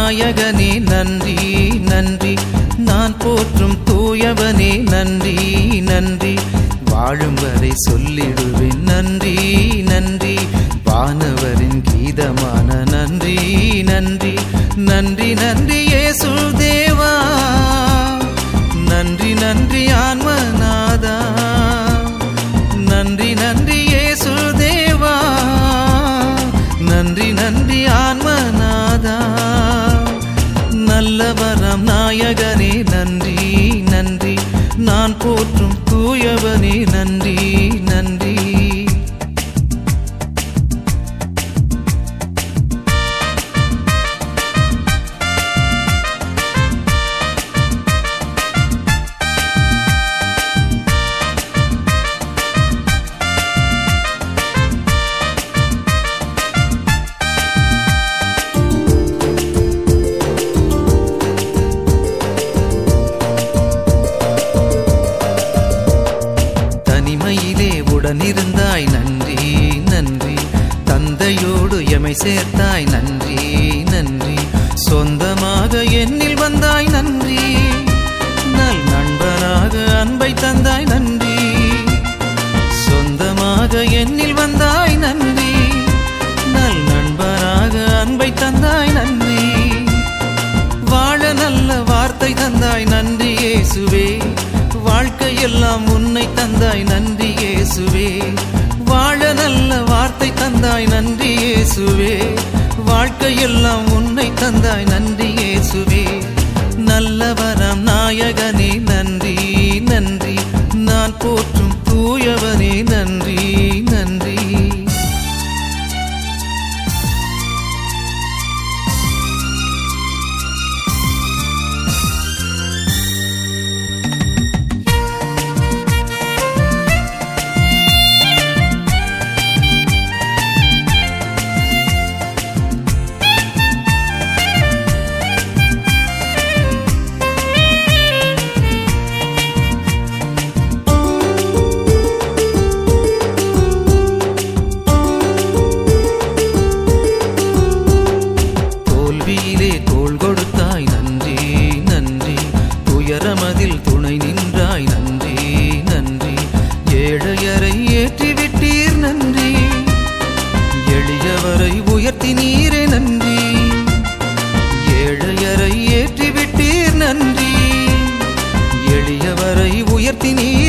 நாயகனே நன்றி நன்றி நான் போற்றும் தூயவனே நன்றி நன்றி வாழும் வரை சொல்லிடுவேன் நன்றி நன்றி வானவரின் கீதமான நன்றி நன்றி நன்றி நன்றி இயேசு தேவா நன்றி நன்றி ஆன்மநாதா நன்றி நன்றி இயேசு தேவா நன்றி நன்றி ஆன்மநாதா நல்லவரம் நாயகனே நன்றி நன்றி நான் போற்றும் தூயவனே நன்றி நன்றி தனிமையிலே உடனிருந்தாய் நன்றி நன்றி தந்தையோடு எமை சேர்த்தாய் நன்றி நன்றி சொந்தமாக என்னில் வந்தாய் நன்றி நல் நண்பனாக அன்பை தந்தாய் நன்றி சொந்தமாக என்னில் வந்தாய் நன்றி நல் நண்பனாக அன்பை தந்தாய் நன்றி வாழ நல்ல வார்த்தை தந்தாய் நன்றி இயேசுவே வாழ்க்கையெல்லாம் உன்னை தந்தாய் நன்றி இயேசுவே வாழ நல்ல வார்த்தை தந்தாய் நன்றி இயேசுவே வாழ்க்கையெல்லாம் உன்னை தந்தாய் நன்றி இயேசுவே நல்லவரம் நாயகனே நன்றி நன்றி நான் போற்றும் தூயவனே நன்றி நன்றி தோல்வியிலே தோள் கொடுத்தாய் நன்றி நன்றி துயரமதில் துணை நின்றாய் நன்றி நன்றி ஏழையரை ஏற்றிவிட்டீர் நன்றி எளியவரை உயர்த்தி நீரே நன்றி ஏழையரை ஏற்றிவிட்டீர் நன்றி எளியவரை உயர்த்தி நீர்